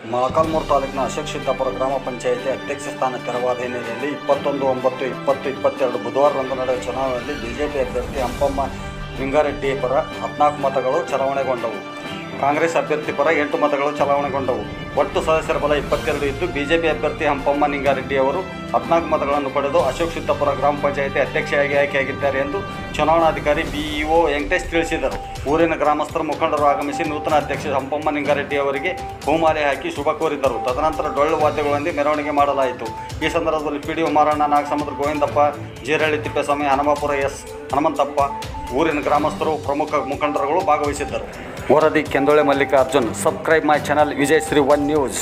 ಮೊಳಕಾಲ್ಮೂರು ತಾಲೂಕಿನ ಅಶೋಕ್ ಸಿದ್ದಾಪುರ ಗ್ರಾಮ ಪಂಚಾಯಿತಿ ಅಧ್ಯಕ್ಷ ಸ್ಥಾನ ತೆರವಾದ ಹಿನ್ನೆಲೆಯಲ್ಲಿ ಇಪ್ಪತ್ತೊಂದು ಒಂಬತ್ತು ಇಪ್ಪತ್ತು ಇಪ್ಪತ್ತೆರಡು ಬುಧವಾರದಂದು ನಡೆದ ಚುನಾವಣೆಯಲ್ಲಿ ಬಿಜೆಪಿ ಅಭ್ಯರ್ಥಿ ಹಂಪಮ್ಮ ಲಿಂಗಾರೆಡ್ಡಿ ಪರ ಹದಿನಾಲ್ಕು ಮತಗಳು ಚಲಾವಣೆಗೊಂಡವು ಕಾಂಗ್ರೆಸ್ ಅಭ್ಯರ್ಥಿ ಪರ ಎಂಟು ಮತಗಳು ಚಲಾವಣೆಗೊಂಡವು ಒಟ್ಟು ಸದಸ್ಯರ ಬಲ ಇಪ್ಪತ್ತೆರಡು ಇದ್ದು ಬಿಜೆಪಿ ಅಭ್ಯರ್ಥಿ ಹಂಪಮ್ಮ ನಿಂಗಾರೆಡ್ಡಿ ಅವರು ಹದಿನಾಲ್ಕು ಮತಗಳನ್ನು ಪಡೆದು ಅಶೋಕ್ ಸಿದ್ದಾಪುರ ಗ್ರಾಮ ಪಂಚಾಯಿತಿ ಅಧ್ಯಕ್ಷೆಯಾಗಿ ಆಯ್ಕೆಯಾಗಿದ್ದಾರೆ ಎಂದು ಚುನಾವಣಾಧಿಕಾರಿ ಬಿಇಒ ವೆಂಕಟೇಶ್ ತಿಳಿಸಿದರು ಊರಿನ ಗ್ರಾಮಸ್ಥರು ಮುಖಂಡರು ಆಗಮಿಸಿ ನೂತನ ಅಧ್ಯಕ್ಷ ಹಂಪಮ್ಮ ನಿಂಗಾರೆಡ್ಡಿ ಅವರಿಗೆ ಹೂಮಾಲೆ ಹಾಕಿ ಶುಭ ಕೋರಿದರು ತದನಂತರ ಡೊಳ್ಳು ವಾದ್ಯಗಳೊಂದಿಗೆ ಮೆರವಣಿಗೆ ಮಾಡಲಾಯಿತು ಈ ಸಂದರ್ಭದಲ್ಲಿ ಪಿಡಿಒ ಮಾರಣ್ಣ ನಾಗಸಮುದ್ರ ಗೋವಿಂದಪ್ಪ ಜೀರಳ್ಳಿ ತಿಪ್ಪೇಸ್ವಾಮಿ ಹನುಮಾಪುರ ಎಸ್ ಹನುಮಂತಪ್ಪ ಊರಿನ ಗ್ರಾಮಸ್ಥರು ಪ್ರಮುಖ ಮುಖಂಡರುಗಳು ಭಾಗವಹಿಸಿದ್ದರು ವರದಿ Kendole Mallikarjun subscribe my channel Vijay Shri one news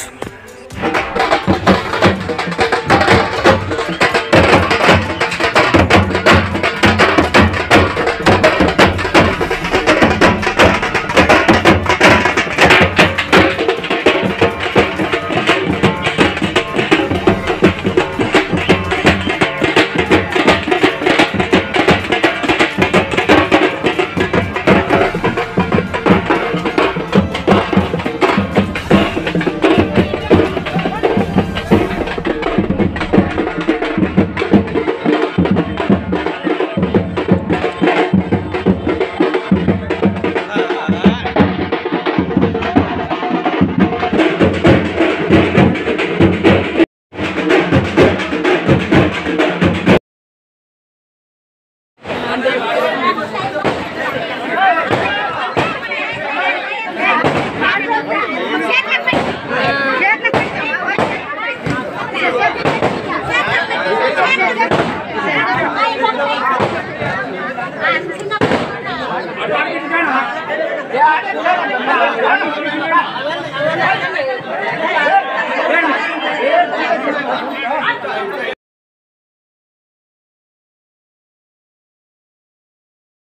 Yeah.